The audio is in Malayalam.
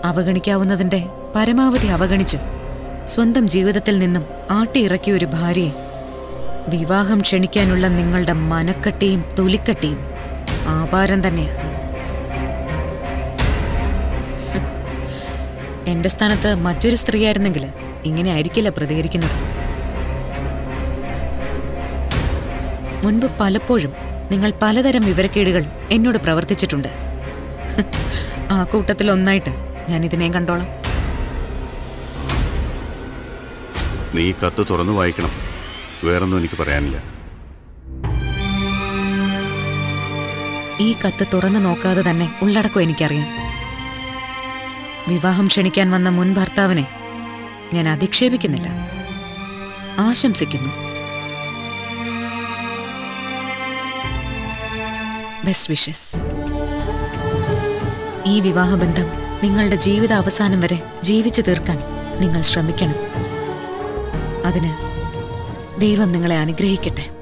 അവഗണിക്കാവുന്നതിന്റെ പരമാവധി അവഗണിച്ചു സ്വന്തം ജീവിതത്തിൽ നിന്നും ആട്ടിയിറക്കിയ ഒരു ഭാര്യയെ വിവാഹം ക്ഷണിക്കാനുള്ള നിങ്ങളുടെ മനക്കട്ടിയും തൊലിക്കട്ടിയും ആപാരം തന്നെയാ ഹും. എന്റെ സ്ഥാനത്ത് മറ്റൊരു സ്ത്രീയായിരുന്നെങ്കിൽ ഇങ്ങനെ ആയിരിക്കില്ല പ്രതികരിക്കുന്നത് മുൻപ് പലപ്പോഴും നിങ്ങൾ പലതരം വിവരക്കേടുകൾ എന്നോട് പ്രവർത്തിച്ചിട്ടുണ്ട് ഹ്, ആ കൂട്ടത്തിൽ ഒന്നായിട്ട് ഞാൻ ഇതിനെയും കണ്ടോളാം നീ ഈ കത്ത് തുറന്നു വായിക്കണം വേറൊന്നും എനിക്ക് പറയാനില്ല ഈ കത്ത് തുറന്നു നോക്കാതെ തന്നെ ഉള്ളടക്കം എനിക്കറിയാം വിവാഹം ക്ഷണിക്കാൻ വന്ന മുൻ ഭർത്താവിനെ ഞാൻ അധിക്ഷേപിക്കുന്നില്ല ആശംസിക്കുന്നു ബെസ്റ്റ് വിഷസ് ഈ വിവാഹബന്ധം നിങ്ങളുടെ ജീവിത അവസാനം വരെ ജീവിച്ചു തീർക്കാൻ നിങ്ങൾ ശ്രമിക്കണം അതിന് ദൈവം നിങ്ങളെ അനുഗ്രഹിക്കട്ടെ